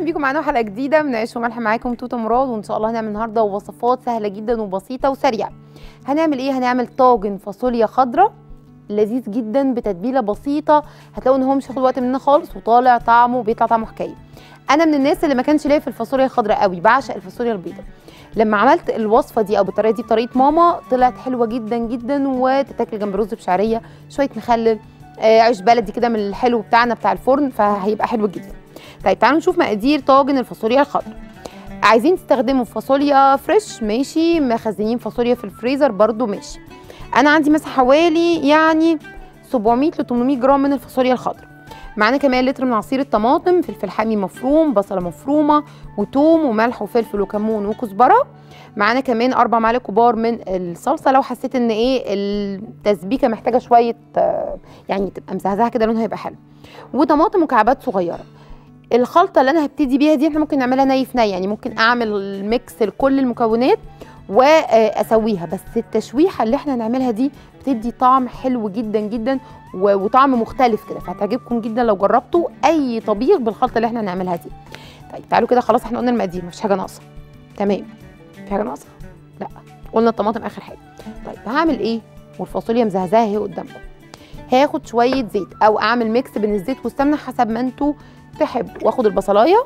بيكم معانا حلقه جديده من عيش وملح معاكم توته مراد وان شاء الله هنعمل النهارده وصفات سهله جدا وبسيطه وسريعه هنعمل ايه هنعمل طاجن فاصوليا خضراء لذيذ جدا بتتبيله بسيطه هتلاقوا ان هو مش هياخد وقت مننا خالص وطالع طعمه بيطلع طعمه حكايه انا من الناس اللي ما كانش ليا في الفاصوليا الخضراء قوي بعشق الفاصوليا البيضاء لما عملت الوصفه دي او بالطريقه دي بطريقه ماما طلعت حلوه جدا جدا وتتاكل جنب رز بشعريه شويه مخلل آه، عيش بلدي كده من الحلو بتاعنا بتاع الفرن فهيبقى حلو جدا طيب تعالوا نشوف مقادير طاجن الفاصوليا الخضراء عايزين تستخدموا فاصوليا فريش ماشي مخزنين فاصوليا في الفريزر برضو ماشي انا عندي مثلا حوالي يعني 700 ل 800 جرام من الفاصوليا الخضراء معانا كمان لتر من عصير الطماطم فلفل حامي مفروم بصله مفرومه وتوم وملح وفلفل وكمون وكزبره معانا كمان اربع معالق كبار من الصلصه لو حسيت ان ايه التسبيكه محتاجه شويه آه، يعني تبقى مزهزهه كده لونها هيبقى حلو وطماطم مكعبات صغيره الخلطه اللي انا هبتدي بيها دي احنا ممكن نعملها ني في ني يعني ممكن اعمل ميكس لكل المكونات واسويها بس التشويحه اللي احنا هنعملها دي بتدي طعم حلو جدا جدا و- وطعم مختلف كده فهتعجبكم جدا لو جربتوا اي طبيخ بالخلطه اللي احنا هنعملها دي طيب تعالوا كده خلاص احنا قلنا المقادير مفيش حاجه ناقصه تمام في حاجه ناقصه لا قلنا الطماطم اخر حاجه طيب هعمل ايه والفاصوليا مزهزاها اهي قدامكم هاخد شويه زيت او اعمل ميكس بين الزيت والسمنه حسب ما انتوا تحبوا واخد البصلايه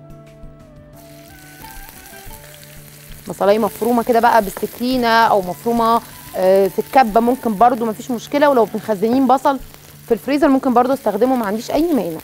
بصلايه مفرومه كده بقى بالسكينه او مفرومه آه، في الكبه ممكن برضو مفيش مشكله ولو مخزنين بصل في الفريزر ممكن برضو استخدمه ما عنديش اي مانع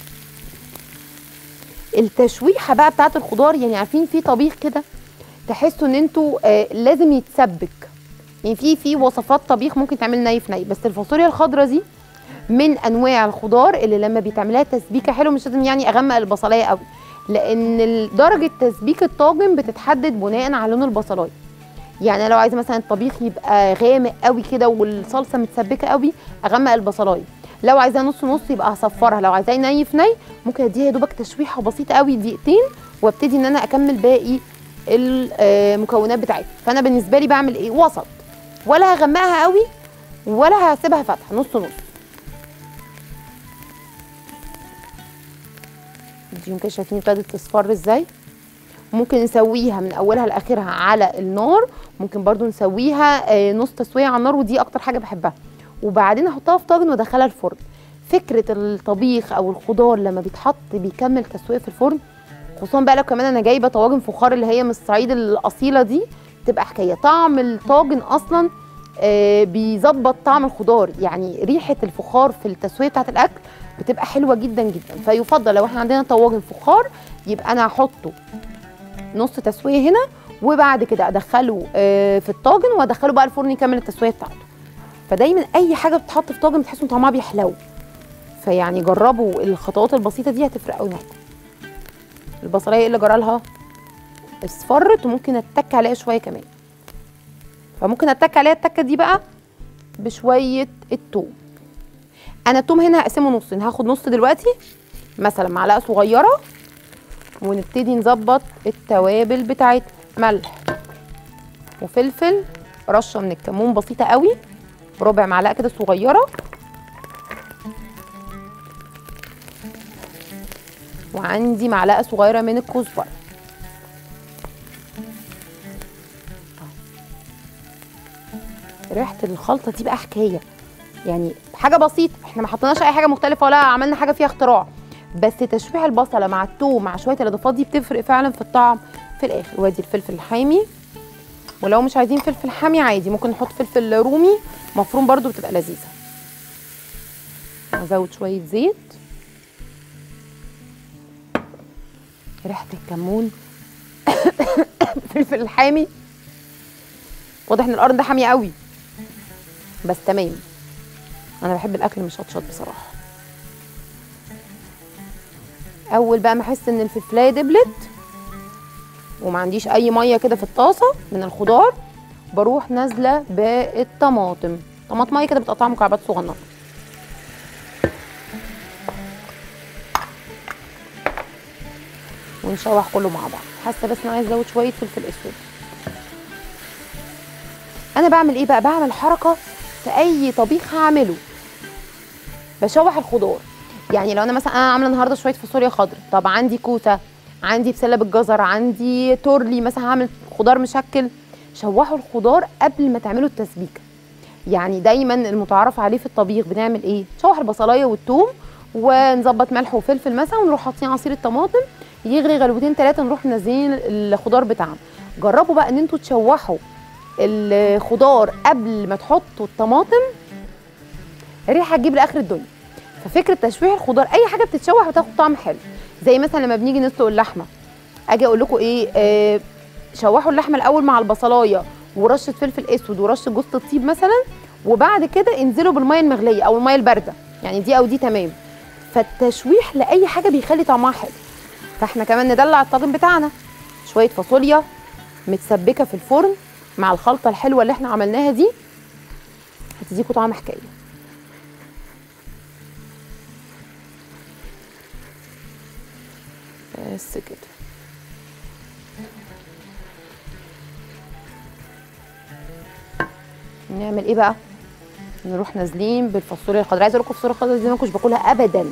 التشويحه بقى بتاعت الخضار يعني عارفين في طبيخ كده تحسوا ان انتوا آه، لازم يتسبك يعني في في وصفات طبيخ ممكن تعمل ني في ني بس الفاصوليا الخضراء دي من انواع الخضار اللي لما بيتعملها تسبيكه حلو مش لازم يعني اغمق البصلايه قوي لان ال- درجه تسبيك الطاجن بتتحدد بناء على لون البصلايه يعني لو عايزه مثلا الطبيخ يبقى غامق قوي كده والصلصه متسبكه قوي اغمق البصلايه لو عايزاه نص نص يبقى هصفرها لو عايزاه ني في ني ممكن اديها يا دوبك تشويحه بسيطه قوي دقيقتين وابتدي ان انا اكمل باقي المكونات بتاعتي فانا بالنسبه لي بعمل ايه وسط ولا هغمقها قوي ولا هسيبها فاتحه نص نص دي كده شايفين ابتدت تصفر ازاي ممكن نسويها من اولها لاخرها على النار ممكن برضو نسويها آه، نص تسويه على النار ودي اكتر حاجه بحبها وبعدين احطها في طاجن وادخلها الفرن فكره الطبيخ او الخضار لما بيتحط بيكمل تسويه في الفرن خصوصا بقى لو كمان انا جايبه طواجن فخار اللي هي من الصعيد الاصيله دي تبقى حكايه طعم الطاجن اصلا آه، بيظبط طعم الخضار يعني ريحه الفخار في التسويه بتاعه الاكل بتبقى حلوه جدا جدا فيفضل لو احنا عندنا طواجن فخار يبقى انا هحطه نص تسويه هنا وبعد كده ادخله آه، في الطاجن وادخله بقى الفرن يكمل التسويه بتاعته فدايما اي حاجه بتتحط في طاجن بتحسوا ان طعمها بيحلو فيعني جربوا الخطوات البسيطه دي هتفرق قوي معاكم البصلايه اللي جرالها اصفرت وممكن اتك عليها شويه كمان فممكن اتك عليها التكه دي بقى بشويه التوم انا التوم هنا هقسمه نصين هاخد نص دلوقتي مثلا معلقه صغيره ونبتدي نظبط التوابل بتاعتنا ملح وفلفل رشه من الكمون بسيطه قوي ربع معلقه كده صغيره وعندي معلقه صغيره من الكزبره ريحه الخلطه دي بقى حكايه يعني حاجه بسيطه احنا ما حطيناش اي حاجه مختلفه ولا عملنا حاجه فيها اختراع بس تشويح البصله مع الثوم مع شويه الاضافات دي بتفرق فعلا في الطعم في الاخر وادي الفلفل الحامي ولو مش عايزين فلفل حامي عادي ممكن نحط فلفل رومي مفروم برضو بتبقى لذيذه ازود شويه زيت ريحه الكمون الفلفل الحامي واضح ان القرن ده حامي قوي بس تمام انا بحب الاكل مشطشط بصراحه اول بقى ما احس ان الفلفلايه دبلت وما عنديش اي ميه كده في الطاسه من الخضار بروح نازله بالطماطم طماطمايه كده بتقطعها مكعبات صغننه ونشوح كله مع بعض حاسه بس انا عايز ازود شويه فلفل اسود انا بعمل ايه بقى بعمل حركه في اي طبيخ هعمله بشوح الخضار يعني لو انا مثلا انا عامله النهارده شويه فاصوليا خضراء طب عندي كوسه عندي بسله بالجزر عندي تورلي مثلا هعمل خضار مشكل شوحوا الخضار قبل ما تعملوا التسبيكه يعني دايما المتعارف عليه في الطبيخ بنعمل ايه نشوح البصلايه والثوم ونظبط ملح وفلفل مثلا ونروح حاطين عصير الطماطم يغلي غلوتين ثلاثه نروح منزلين الخضار بتاعنا جربوا بقى ان انتوا تشوحوا الخضار قبل ما تحطوا الطماطم الريحه هتجيب لاخر الدنيا ففكره تشويح الخضار اي حاجه بتتشوح بتاخد طعم حلو زي مثلا لما بنيجي نسلق اللحمه اجي اقول لكم ايه آه شوحوا اللحمه الاول مع البصلايه ورشه فلفل اسود ورشه جوز الطيب مثلا وبعد كده انزلوا بالميه المغليه او الميه البارده يعني دي او دي تمام فالتشويح لاي حاجه بيخلي طعمها حلو فاحنا كمان ندلع الطاجن بتاعنا شويه فاصوليا متسبكه في الفرن مع الخلطه الحلوه اللي احنا عملناها دي هتديكوا طعم حكايه بس كده نعمل ايه بقى نروح نازلين بالفاصوليا الخضراء عايزه اقول لكم الفاصوليا الخضراء دي ما كنتش باكلها ابدا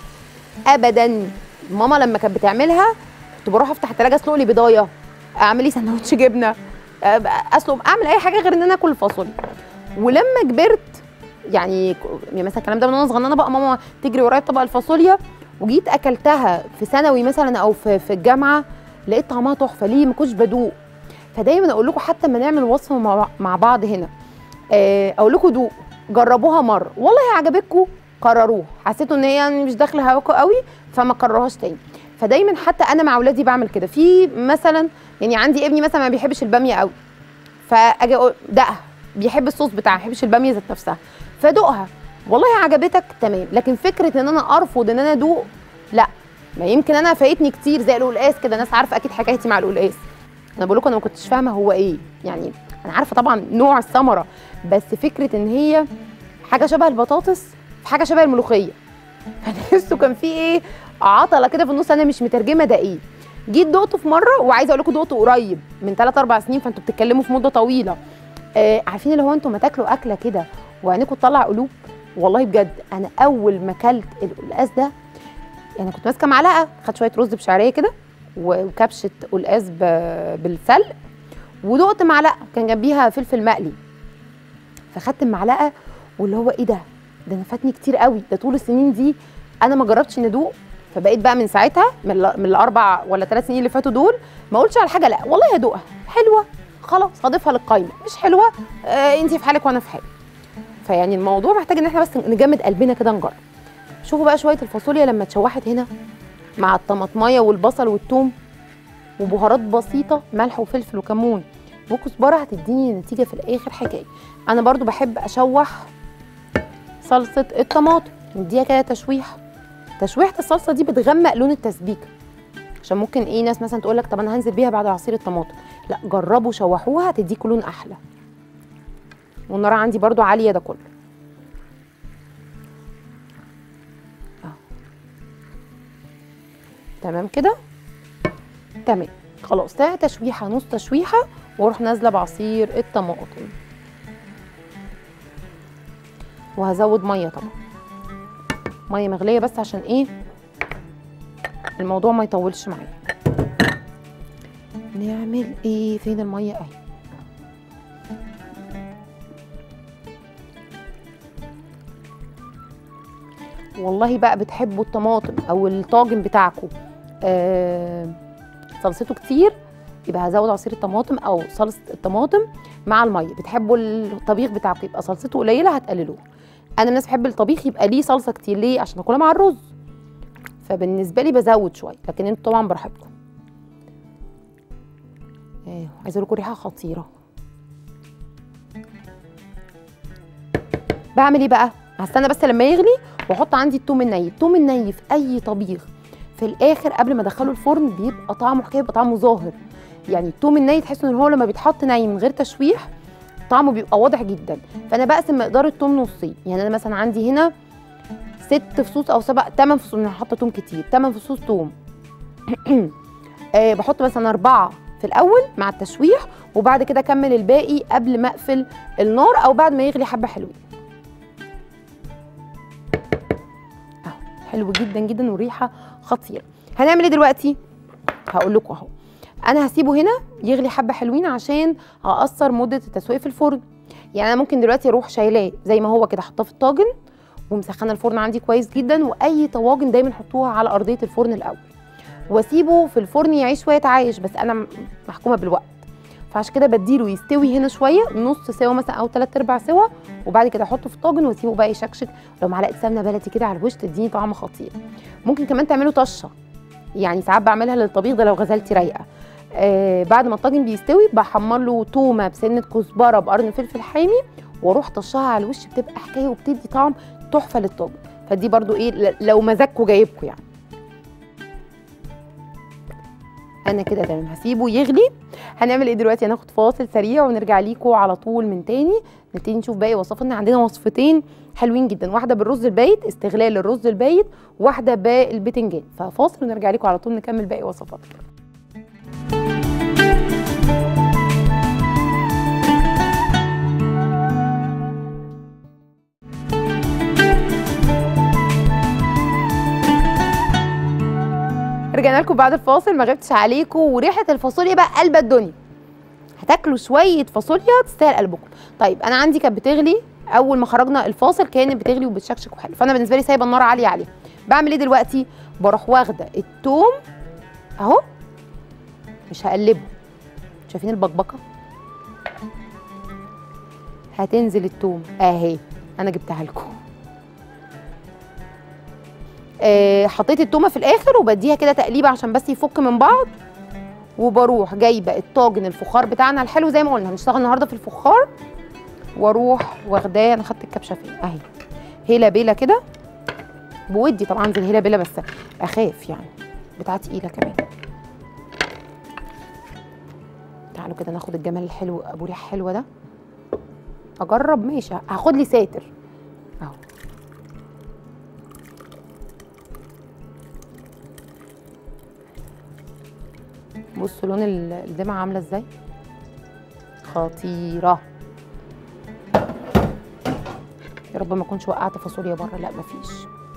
ابدا ماما لما كانت بتعملها كنت بروح افتح التلاجه اسلق لي بيضايه اعمل لي سندوتش جبنه اسلق اعمل اي حاجه غير ان انا اكل الفاصوليا ولما كبرت يعني يعني مثلا الكلام ده من وانا صغننه بقى ماما تجري ورايا بطبق الفاصوليا وجيت اكلتها في ثانوي مثلا او في في الجامعه لقيت طعمها تحفه ليه ما كنتش بدوق فدايما اقول لكم حتى لما نعمل وصفه مع بعض هنا اقول لكم دوق جربوها مره والله عجبتكم قرروها حسيتوا ان هي مش داخله هواكم قوي فما كرروهاش تاني فدايما حتى انا مع اولادي بعمل كده في مثلا يعني عندي ابني مثلا ما بيحبش الباميه قوي فاجي اقول دقها بيحب الصوص بتاعها ما بيحبش الباميه ذات نفسها فدوقها والله عجبتك تمام لكن فكره ان انا ارفض ان انا ادوق لا ما يمكن انا فايتني كتير زي القلقاس كده ناس عارفه اكيد حكايتي مع القلقاس انا بقول لكم انا ما كنتش فاهمه هو ايه يعني انا عارفه طبعا نوع الثمره بس فكره ان هي حاجه شبه البطاطس في حاجه شبه الملوخيه فنحسه كان في ايه عطله كده في النص انا مش مترجمه ده ايه جيت دقته في مره وعايزه اقول لكم دقته قريب من 3 4 سنين فانتوا بتتكلموا في مده طويله آه عارفين اللي هو انتوا ما تاكلوا اكله كده وعينيكم تطلع قلوب والله بجد انا اول ما اكلت القلقاس ده يعني كنت ماسكه معلقه خدت شويه رز بشعريه كده وكبشه قلقاس بالسلق ودقت معلقه كان جنبيها فلفل مقلي فخدت المعلقه واللي هو ايه ده ده انا فاتني كتير قوي ده طول السنين دي انا ما جربتش ان ادوق فبقيت بقى من ساعتها من, من الاربع ولا ثلاث سنين اللي فاتوا دول ما اقولش على حاجه لا والله هدوقها حلوه خلاص هضيفها للقايمه مش حلوه آه انت في حالك وانا في حالي فيعني الموضوع محتاج ان احنا بس نجمد قلبنا كده نجرب شوفوا بقى شويه الفاصوليا لما اتشوحت هنا مع الطماطمايه والبصل والثوم وبهارات بسيطه ملح وفلفل وكمون وكزبره هتديني نتيجه في الاخر حكايه انا برضو بحب اشوح صلصه الطماطم نديها كده تشويح تشويحه الصلصه دي بتغمق لون التسبيكه عشان ممكن ايه ناس مثلا تقول لك طب انا هنزل بيها بعد عصير الطماطم لا جربوا شوحوها هتديكوا لون احلى والنار عندي برضو عاليه ده كله أهو. تمام كده تمام خلاص ده تشويحه نص تشويحه واروح نازله بعصير الطماطم وهزود ميه طبعا ميه مغليه بس عشان ايه الموضوع ما يطولش معايا نعمل ايه فين الميه اهي والله بقى بتحبوا الطماطم او الطاجن بتاعكم آه صلصته كتير يبقى هزود عصير الطماطم او صلصه الطماطم مع الميه بتحبوا الطبيخ بتاعكم يبقى صلصته قليله هتقللوه انا من الناس بحب الطبيخ يبقى ليه صلصه كتير ليه عشان اكلها مع الرز فبالنسبه لي بزود شويه لكن انتوا طبعا براحتكم ايه عايزه اقول لكم ريحه خطيره بعمل ايه بقى هستنى بس لما يغلي واحط عندي التوم الني التوم الني في اي طبيخ في الاخر قبل ما ادخله الفرن بيبقى طعمه حكايه بيبقى طعمه ظاهر يعني التوم الني تحس ان هو لما بيتحط ني من غير تشويح طعمه بيبقى واضح جدا فانا بقسم مقدار التوم نصين يعني انا مثلا عندي هنا ست فصوص او سبع ثمان فصوص انا حاطه توم كتير ثمان فصوص توم آه بحط مثلا اربعه في الاول مع التشويح وبعد كده اكمل الباقي قبل ما اقفل النار او بعد ما يغلي حبه حلوين اهو حلو جدا جدا والريحه خطيره هنعمل ايه دلوقتي هقول لكم اهو انا هسيبه هنا يغلي حبه حلوين عشان اقصر مده التسويه في الفرن يعني انا ممكن دلوقتي اروح شايلاه زي ما هو كده حطاه في الطاجن ومسخنه الفرن عندي كويس جدا واي طواجن دايما حطوها على ارضيه الفرن الاول واسيبه في الفرن يعيش ويتعايش بس انا م- محكومه بالوقت فعشان كده بديله يستوي هنا شويه نص سوا مثلا او ثلاث ارباع سوا وبعد كده احطه في الطاجن واسيبه بقى يشكشك لو معلقه سمنه بلدي كده على الوش تديني طعم خطير ممكن كمان تعملوا طشه يعني ساعات بعملها للطبيخ ده لو غزلتي رايقه آه بعد ما الطاجن بيستوي بحمر له تومه بسنه كزبره بقرن فلفل حامي واروح طشها على الوش بتبقى حكايه وبتدي طعم تحفه للطاجن فدي برضو ايه ل- لو مزاجكم جايبكم يعني انا كده تمام هسيبه يغلي هنعمل ايه دلوقتي هناخد فاصل سريع ونرجع ليكم على طول من تاني نبتدي نشوف باقي وصفاتنا عندنا وصفتين حلوين جدا واحده بالرز البايت استغلال الرز البايت واحده بالبتنجان ففاصل ونرجع لكم على طول نكمل باقي وصفاتنا رجعنا لكم بعد الفاصل ما غبتش عليكم وريحه الفاصوليا بقى قلب الدنيا هتاكلوا شويه فاصوليا تستاهل قلبكم طيب انا عندي كانت بتغلي اول ما خرجنا الفاصل كانت بتغلي وبتشكشك وحلو فانا بالنسبه لي سايبه النار عاليه عليها بعمل ايه دلوقتي بروح واخده التوم اهو مش هقلبه شايفين البقبقه هتنزل التوم اهي انا جبتها لكم آه حطيت التومه في الاخر وبديها كده تقليبه عشان بس يفك من بعض وبروح جايبه الطاجن الفخار بتاعنا الحلو زي ما قلنا هنشتغل النهارده في الفخار واروح واخداه انا خدت الكبشه فين اهي هيلا بيلا كده بودي طبعا زي الهيلا بيلا بس اخاف يعني بتاعه تقيله كمان تعالوا كده ناخد الجمال الحلو ابو ريحه حلوه ده اجرب ماشي هاخد لي ساتر اهو بصوا لون ال- الدمعة عاملة ازاي خطيرة يا رب ما اكونش وقعت فاصوليا بره لا مفيش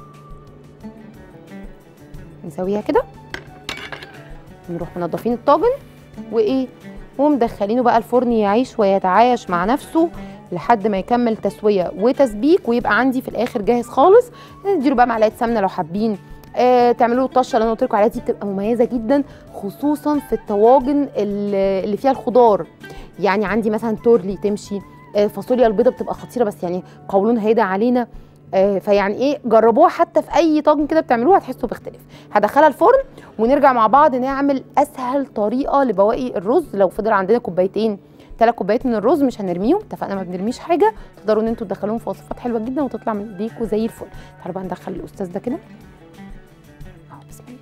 نسويها كده نروح منضفين الطاجن وايه ومدخلينه بقى الفرن يعيش ويتعايش مع نفسه لحد ما يكمل تسويه وتسبيك ويبقى عندي في الاخر جاهز خالص نديله بقى معلقه سمنه لو حابين آه تعملوا له الطشه اللي انا قلت لكم عليها دي بتبقى مميزه جدا خصوصا في الطواجن اللي اللي فيها الخضار يعني عندي مثلا تورلي تمشي آه فاصوليا البيضه بتبقى خطيره بس يعني قولون هيدا علينا آه فيعني ايه جربوها حتى في اي طاجن كده بتعملوها هتحسوا باختلاف هدخلها الفرن ونرجع مع بعض نعمل اسهل طريقه لبواقي الرز لو فضل عندنا كوبايتين ثلاث كوبايات من الرز مش هنرميهم اتفقنا ما بنرميش حاجه تقدروا ان انتوا تدخلوهم في وصفات حلوه جدا وتطلع من ايديكوا زي الفل تعالوا بقى ندخل الاستاذ ده كده اهو بسم الله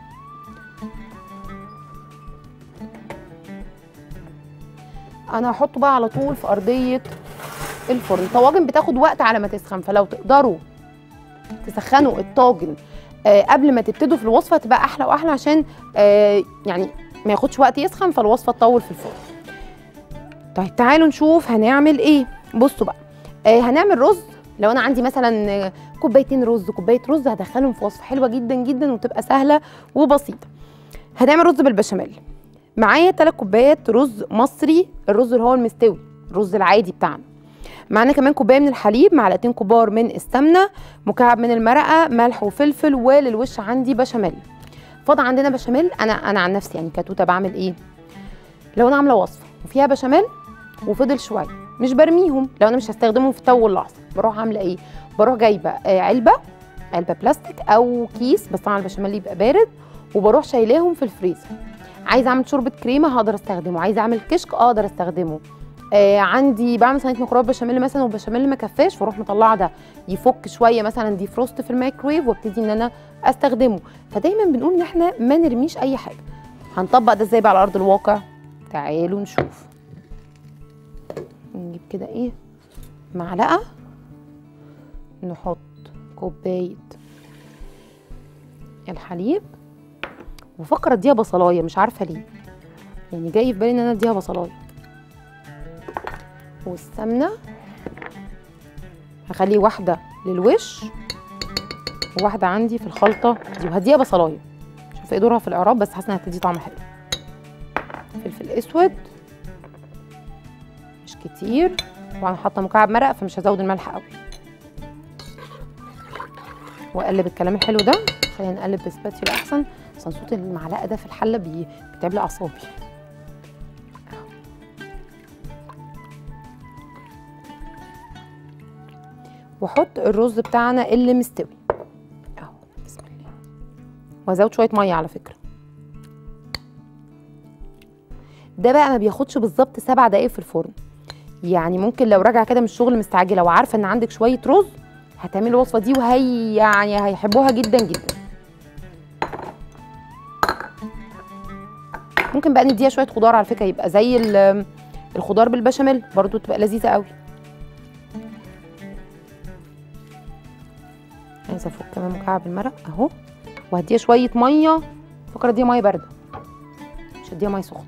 انا هحطه بقى على طول في ارضيه الفرن الطواجن بتاخد وقت على ما تسخن فلو تقدروا تسخنوا الطاجن آه قبل ما تبتدوا في الوصفه تبقى احلى واحلى عشان آه يعني ما ياخدش وقت يسخن فالوصفه تطول في الفرن طيب تعالوا نشوف هنعمل ايه بصوا بقى آه هنعمل رز لو انا عندي مثلا آه، كوبايتين رز كوبايه رز هدخلهم في وصفه حلوه جدا جدا وتبقى سهله وبسيطه هنعمل رز بالبشاميل معايا 3 كوبايات رز مصري الرز اللي هو المستوي الرز العادي بتاعنا معانا كمان كوبايه من الحليب معلقتين كبار من السمنه مكعب من المرقه ملح وفلفل وللوش عندي بشاميل فاض عندنا بشاميل انا انا عن نفسي يعني كتوته بعمل ايه لو انا عامله وصفه وفيها بشاميل وفضل شويه مش برميهم لو انا مش هستخدمهم في تو اللحظه بروح عامله ايه بروح جايبه آه، علبه علبه بلاستيك او كيس بس طبعا البشاميل يبقى بارد وبروح شايلاهم في الفريزر عايزه اعمل شوربه كريمه هقدر استخدمه عايزه اعمل كشك اقدر استخدمه آه عندي بعمل صينيه مكرونه بشاميل مثلا والبشاميل ما كفاش فاروح مطلعه ده يفك شويه مثلا دي فروست في الميكرويف وابتدي ان انا استخدمه فدايما بنقول ان احنا ما نرميش اي حاجه هنطبق ده ازاي بقى على ارض الواقع تعالوا نشوف نجيب كده ايه معلقه نحط كوبايه الحليب وفكر اديها بصلايه مش عارفه ليه يعني جاي في بالي ان انا اديها بصلايه والسمنه هخلي واحده للوش وواحده عندي في الخلطه دي وهديها بصلايه مش شوف ايه دورها في الاعراب بس حاسه انها هتدي طعم حلو فلفل اسود مش كتير طبعا حاطه مكعب مرق فمش هزود الملح قوي واقلب الكلام الحلو ده خلينا نقلب بسباتيولا احسن عشان صوت المعلقه ده في الحله بي- بيتعب لي اعصابي واحط الرز بتاعنا اللي مستوي اهو بسم الله وازود شويه ميه على فكره ده بقى ما بياخدش بالظبط سبع دقايق في الفرن يعني ممكن لو راجعه كده من الشغل مستعجله وعارفه ان عندك شويه رز هتعملي الوصفه دي وهي يعني هيحبوها جدا جدا ممكن بقى نديها شويه خضار على فكره يبقى زي ال- الخضار بالبشاميل برضو تبقى لذيذه قوي عايزه افك كمان مكعب المرق اهو وهديها شويه ميه فكره اديها ميه بارده مش هديها ميه سخنه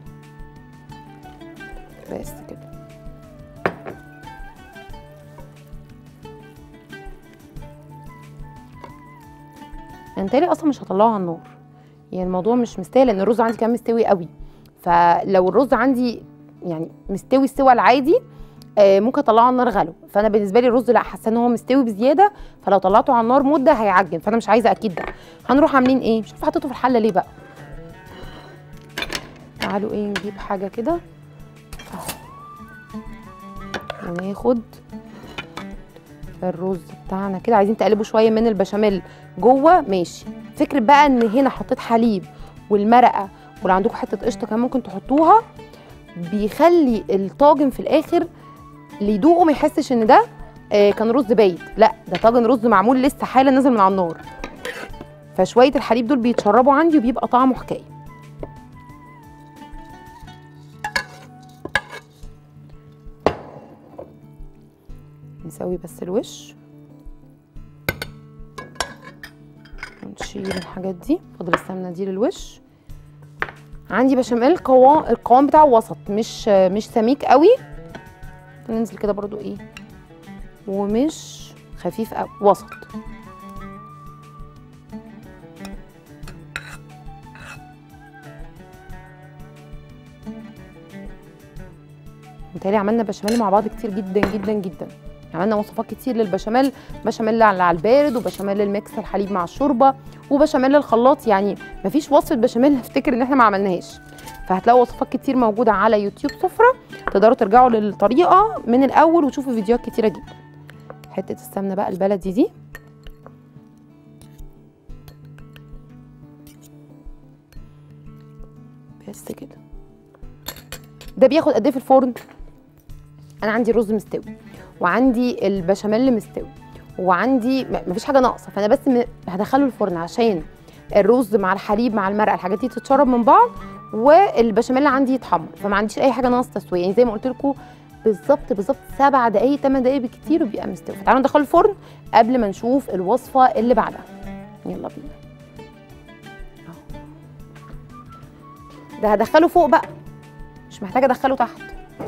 بس كده انا تاني اصلا مش هطلعه على النار يعني الموضوع مش مستاهل لان الرز عندي كان مستوي قوي فلو الرز عندي يعني مستوي السوى العادي آه، ممكن اطلعه على النار غلو فانا بالنسبه لي الرز لا حاسه ان هو مستوي بزياده فلو طلعته على النار مده هيعجن فانا مش عايزه اكيد ده هنروح عاملين ايه مش عارفه حطيته في الحله ليه بقى تعالوا ايه نجيب حاجه كده أهو. وناخد الرز بتاعنا كده عايزين تقلبوا شويه من البشاميل جوه ماشي فكره بقى ان هنا حطيت حليب والمرقه ولو عندكم حته قشطه كمان ممكن تحطوها بيخلي الطاجن في الاخر اللي يدوقه ما يحسش ان ده آه، كان رز بايت لا ده طاجن رز معمول لسه حالا نازل من على النار فشويه الحليب دول بيتشربوا عندي وبيبقى طعمه حكايه نسوي بس الوش ونشيل الحاجات دي فاضل السمنه دي للوش عندي بشاميل قوام القوام بتاعه وسط مش مش سميك قوي ننزل كده برضو ايه ومش خفيف قوي وسط متهيألي عملنا بشاميل مع بعض كتير جدا جدا جدا عملنا وصفات كتير للبشاميل بشاميل على على البارد وبشاميل الميكس الحليب مع الشوربه وبشاميل الخلاط يعني مفيش وصفه بشاميل افتكر ان احنا ما عملناهاش فهتلاقوا وصفات كتير موجوده على يوتيوب سفره تقدروا ترجعوا للطريقه من الاول وتشوفوا فيديوهات كتيره جدا حته السمنه بقى البلدي دي بس كده ده بياخد قد ايه في الفرن انا عندي الرز مستوي وعندي البشاميل مستوي وعندي م- مفيش حاجه ناقصه فانا بس م- هدخله الفرن عشان الرز مع الحليب مع المرقه الحاجات دي تتشرب من بعض والبشاميل عندي يتحمر فما عنديش اي حاجه ناقصه تسويه يعني زي ما قلت لكم بالظبط بالظبط سبع دقايق ثمان دقايق بالكتير وبيبقى مستوي فتعالوا ندخله الفرن قبل ما نشوف الوصفه اللي بعدها يلا بينا أهو. ده هدخله فوق بقى مش محتاجه ادخله تحت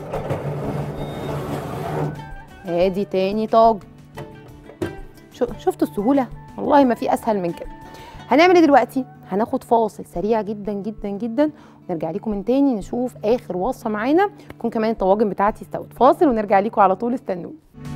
ادي تاني طاج شو شفتوا السهوله والله ما في اسهل من كده هنعمل ايه دلوقتي هناخد فاصل سريع جدا جدا جدا ونرجع لكم من تاني نشوف اخر وصفه معانا تكون كمان الطواجن بتاعتي استوت فاصل ونرجع لكم على طول استنوني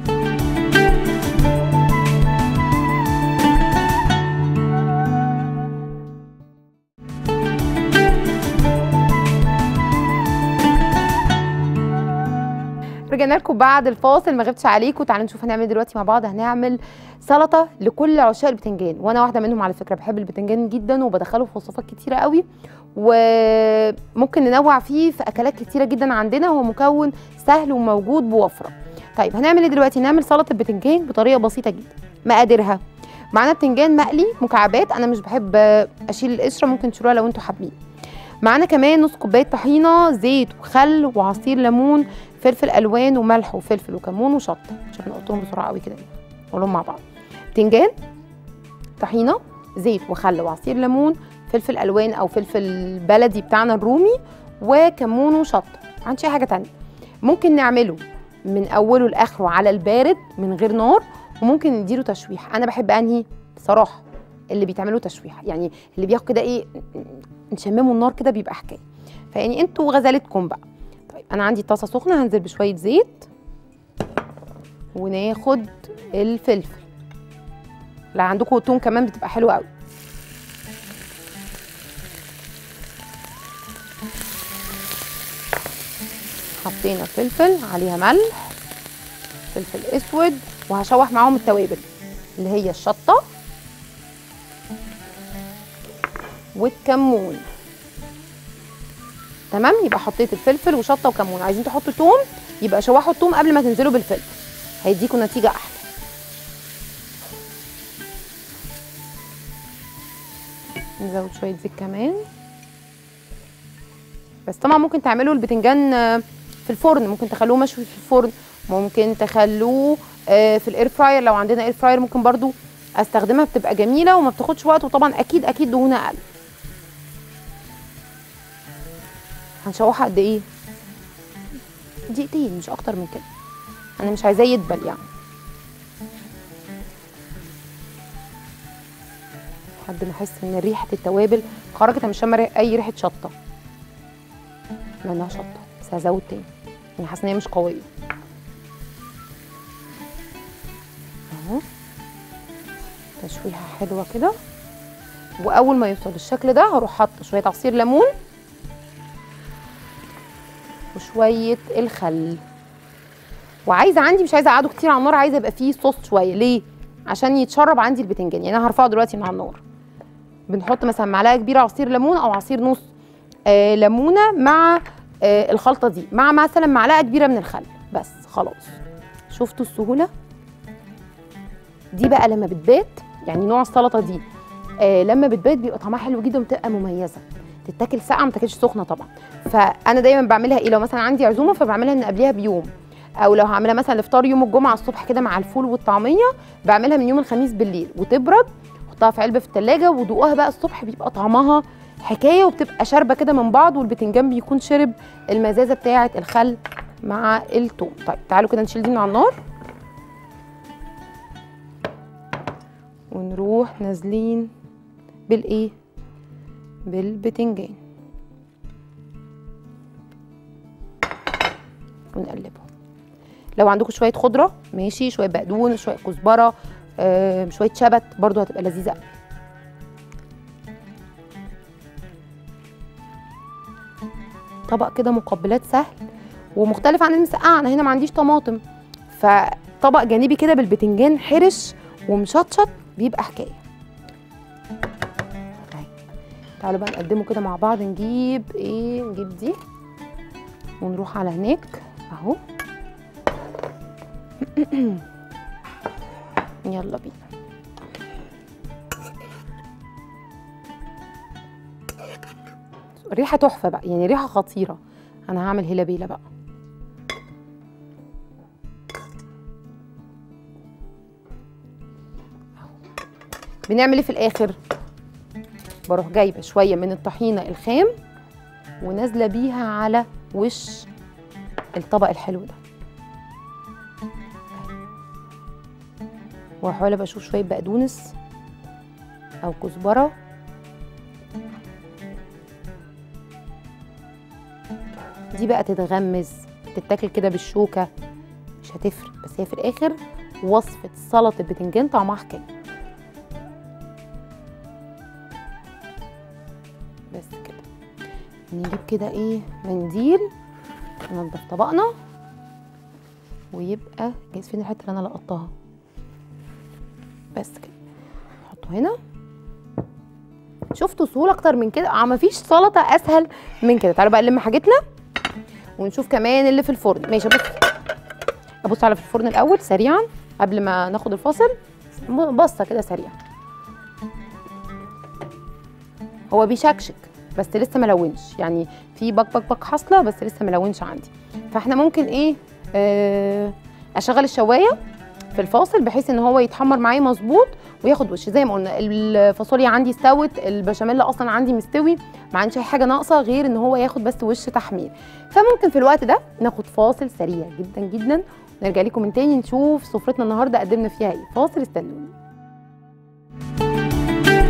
رجعنا لكم بعد الفاصل ما غبتش عليكم تعالوا نشوف هنعمل إيه دلوقتي مع بعض هنعمل سلطه لكل عشاق البتنجان وانا واحده منهم على فكره بحب البتنجان جدا وبدخله في وصفات كتيره قوي وممكن ننوع فيه في اكلات كتيره جدا عندنا هو مكون سهل وموجود بوفره طيب هنعمل ايه دلوقتي نعمل سلطه بتنجان بطريقه بسيطه جدا مقاديرها معانا بتنجان مقلي مكعبات انا مش بحب اشيل القشره ممكن تشيلوها لو انتوا حابين معانا كمان نص كوبايه طحينه زيت وخل وعصير ليمون فلفل الوان وملح وفلفل وكمون وشطه عشان نقطهم بسرعه قوي كده نقولهم مع بعض بتنجان طحينه زيت وخل وعصير ليمون فلفل الوان او فلفل بلدي بتاعنا الرومي وكمون وشطه ما عنديش اي حاجه تانية ممكن نعمله من اوله لاخره على البارد من غير نار وممكن نديله تشويح انا بحب انهي بصراحه اللي بيتعملوا تشويحه يعني اللي بياخد كده ايه نشمموا النار كده بيبقى حكايه فيعني انتوا غزلتكم بقى طيب انا عندي طاسه سخنه هنزل بشويه زيت وناخد الفلفل لا عندكم توم كمان بتبقى حلوه قوي حطينا فلفل عليها ملح فلفل اسود وهشوح معاهم التوابل اللي هي الشطه والكمون تمام يبقى حطيت الفلفل وشطه وكمون عايزين تحطوا توم يبقى شوحوا التوم قبل ما تنزلوا بالفلفل هيديكوا نتيجه احلى نزود شويه زيت كمان بس طبعا ممكن تعملوا البتنجان آه، في الفرن ممكن تخلوه مشوي في الفرن ممكن تخلوه آه، في الاير فراير لو عندنا اير فراير ممكن برضو استخدمها بتبقى جميله وما بتاخدش وقت وطبعا اكيد اكيد دهونها اقل هنشوحها قد ايه دقيقتين مش اكتر من كده انا مش عايزاه يدبل يعني لحد ما احس ان ريحه التوابل خرجت انا مش شامه ريح- اي ريحه شطه لانها شطه بس هزود تاني يعني حاسه ان هي مش قويه اهو تشويحه حلوه كده واول ما يوصل الشكل ده هروح حاطه شويه عصير ليمون وشويه الخل وعايزه عندي مش عايزه اقعده كتير على النار عايزه يبقى فيه صوص شويه ليه عشان يتشرب عندي البتنجان يعني انا هرفعه دلوقتي من على النار بنحط مثلا معلقه كبيره عصير ليمون او عصير نص آه ليمونه مع آه الخلطه دي مع مثلا معلقه كبيره من الخل بس خلاص شفتوا السهوله دي بقى لما بتبات يعني نوع السلطه دي آه لما بتبات بيبقى طعمها حلو جدا وبتبقى مميزه تتاكل ساقعه ما تاكلش سخنه طبعا فانا دايما بعملها ايه لو مثلا عندي عزومه فبعملها من قبلها بيوم او لو هعملها مثلا الافطار يوم الجمعه الصبح كده مع الفول والطعميه بعملها من يوم الخميس بالليل وتبرد احطها في علبه في التلاجة ودوقوها بقى الصبح بيبقى طعمها حكايه وبتبقى شاربه كده من بعض والبتنجان بيكون شرب المزازه بتاعه الخل مع الثوم طيب تعالوا كده نشيل دي من على النار ونروح نازلين بالايه بالبتنجان ونقلبهم لو عندكم شويه خضره ماشي شويه بقدونس شويه كزبره آه، شويه شبت برضو هتبقى لذيذه قوي طبق كده مقبلات سهل ومختلف عن المسقعه انا هنا ما عنديش طماطم فطبق جانبي كده بالبتنجان حرش ومشطشط بيبقى حكايه أهي. تعالوا بقى نقدمه كده مع بعض نجيب ايه نجيب دي ونروح على هناك اهو يلا بينا ريحه تحفه بقى يعني ريحه خطيره انا هعمل هلابيلا بقى أهو. بنعمل ايه في الاخر بروح جايبه شويه من الطحينه الخام ونازله بيها على وش الطبق الحلو ده واحاول ابقى اشوف شويه بقدونس او كزبره دي بقى تتغمز تتاكل كده بالشوكه مش هتفرق بس هي في الاخر وصفه سلطه البتنجان طعمها حكايه بس كده نجيب كده ايه منديل ننضف طبقنا ويبقى جايز فين الحته اللي انا لقطتها بس كده نحطه هنا شفتوا سهوله اكتر من كده اه مفيش سلطه اسهل من كده تعالوا بقى نلم حاجتنا ونشوف كمان اللي في الفرن ماشي بص ابص على في الفرن الاول سريعا قبل ما ناخد الفاصل بصه كده سريعه هو بيشكشك بس لسه ملونش يعني في بك بك بك حاصله بس لسه ملونش عندي فاحنا ممكن ايه آه اشغل الشوايه في الفاصل بحيث ان هو يتحمر معايا مظبوط وياخد وش زي ما قلنا الفاصوليا عندي استوت البشاميل اصلا عندي مستوي ما عنديش اي حاجه ناقصه غير ان هو ياخد بس وش تحمير فممكن في الوقت ده ناخد فاصل سريع جدا جدا نرجع لكم من تاني نشوف سفرتنا النهارده قدمنا فيها ايه فاصل استنوني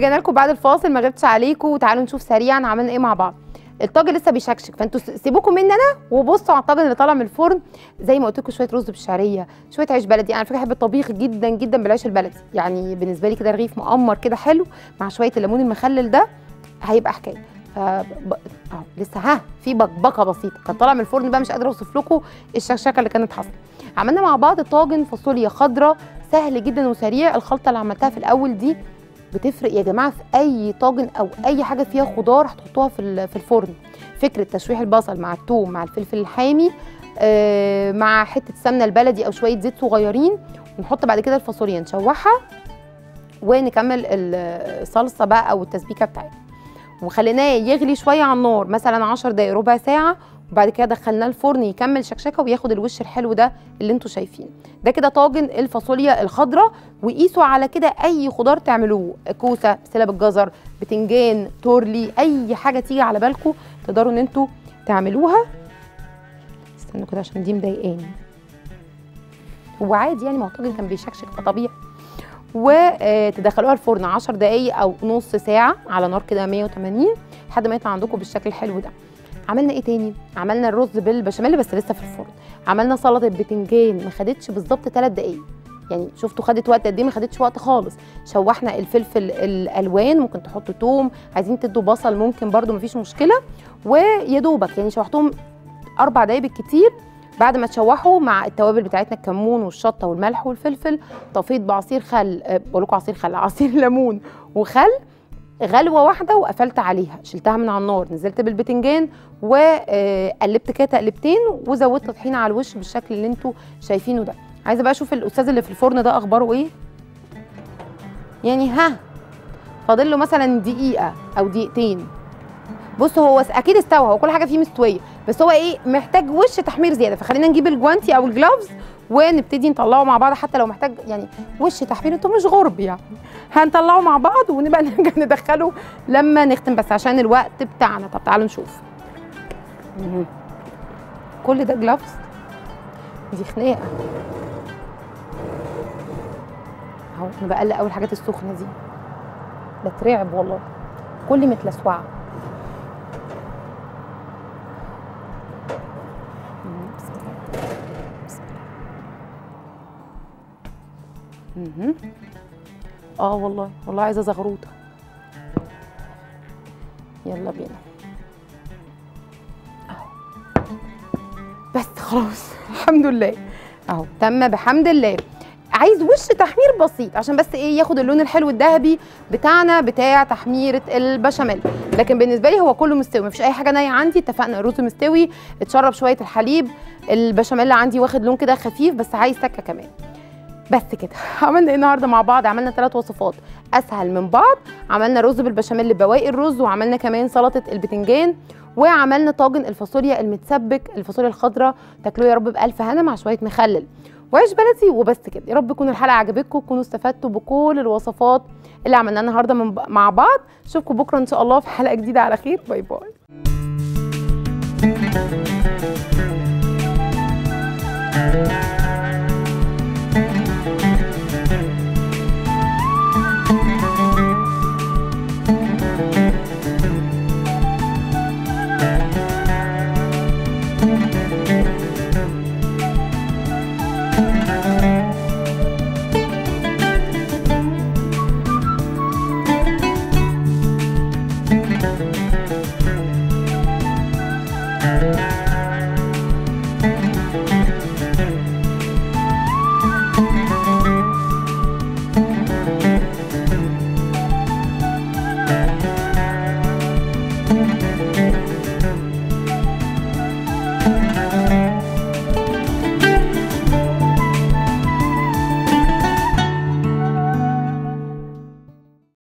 ورجعنا لكم بعد الفاصل ما غبتش عليكم وتعالوا نشوف سريعا عملنا ايه مع بعض الطاجن لسه بيشكشك فانتوا س- سيبوكم مني انا وبصوا على الطاجن اللي طالع من الفرن زي ما قلت لكم شويه رز بالشعريه شويه عيش بلدي انا على فكره بحب الطبيخ جدا جدا بالعيش البلدي يعني بالنسبه لي كده رغيف مقمر كده حلو مع شويه الليمون المخلل ده هيبقى حكايه ف ب- اه لسه ها في بكبكه بسيطه كان طالع من الفرن بقى مش قادره اوصف لكم الشكشكه اللي كانت حاصله عملنا مع بعض طاجن فاصوليا خضراء سهل جدا وسريع الخلطه اللي عملتها في الاول دي بتفرق يا جماعه في اي طاجن او اي حاجه فيها خضار هتحطوها في ال- في الفرن فكره تشويح البصل مع الثوم مع الفلفل الحامي آه، مع حته سمنه البلدي او شويه زيت صغيرين ونحط بعد كده الفاصوليا نشوحها ونكمل الصلصه بقى او التسبيكه بتاعتها وخليناه يغلي شويه على النار مثلا 10 دقايق ربع ساعه وبعد كده دخلناه الفرن يكمل شكشكه وياخد الوش الحلو ده اللي انتوا شايفينه ده كده طاجن الفاصوليا الخضراء وقيسوا على كده اي خضار تعملوه كوسه بسله بالجزر بتنجان تورلي اي حاجه تيجي على بالكم تقدروا ان انتوا تعملوها استنوا كده عشان دي مضايقاني هو عادي يعني ما هو الطاجن كان بيشكشك فطبيعي وتدخلوها الفرن 10 دقايق او نص ساعه على نار كده 180 لحد ما يطلع عندكم بالشكل الحلو ده عملنا ايه تاني عملنا الرز بالبشاميل بس لسه في الفرن عملنا سلطه بتنجان ما خدتش بالظبط 3 دقايق يعني شفتوا خدت وقت قد ايه ما خدتش وقت خالص شوحنا الفلفل الالوان ممكن تحطوا توم عايزين تدوا بصل ممكن برده مفيش مشكله ويا دوبك يعني شوحتهم اربع دقايق بالكتير بعد ما تشوحوا مع التوابل بتاعتنا الكمون والشطه والملح والفلفل طفيت بعصير خل أه، بقول لكم عصير خل عصير ليمون وخل غلوه واحده وقفلت عليها شلتها من على النار نزلت بالبتنجان وقلبت كده تقلبتين وزودت طحينه على الوش بالشكل اللي انتوا شايفينه ده عايزه بقى اشوف الاستاذ اللي في الفرن ده اخباره ايه يعني ها فاضل له مثلا دقيقه او دقيقتين بص هو اكيد استوى هو كل حاجه فيه مستويه بس هو ايه محتاج وش تحمير زياده فخلينا نجيب الجوانتي او الجلافز ونبتدي نطلعه مع بعض حتى لو محتاج يعني وش تحمير انتوا مش غرب يعني هنطلعه مع بعض ونبقى نرجع ندخله لما نختم بس عشان الوقت بتاعنا طب تعالوا نشوف مهم. كل ده جلافز دي خناقه اهو انا بقلق اول الحاجات السخنه دي بترعب والله كل متلسوعه مم، بسم الله. بسم الله. مهم. اه والله والله عايزه زغروطه يلا بينا اهو بس خلاص الحمد لله اهو تم بحمد الله عايز وش تحمير بسيط عشان بس ايه ياخد اللون الحلو الذهبي بتاعنا بتاع تحميره البشاميل لكن بالنسبه لي هو كله مستوي مفيش اي حاجه نيه عندي اتفقنا الرز مستوي اتشرب شويه الحليب البشاميل عندي واخد لون كده خفيف بس عايز سكه كمان بس كده عملنا ايه النهارده مع بعض عملنا ثلاث وصفات اسهل من بعض عملنا رز بالبشاميل بواقي الرز وعملنا كمان سلطه البتنجان وعملنا طاجن الفاصوليا المتسبك الفاصوليا الخضراء تاكلوه يا رب بالف هنا مع شويه مخلل وعيش بلدي وبس كده يا رب تكون الحلقه عجبتكم تكونوا استفدتوا بكل الوصفات اللي عملناها النهارده من مع بعض اشوفكم بكره ان شاء الله في حلقه جديده على خير باي باي Thank you.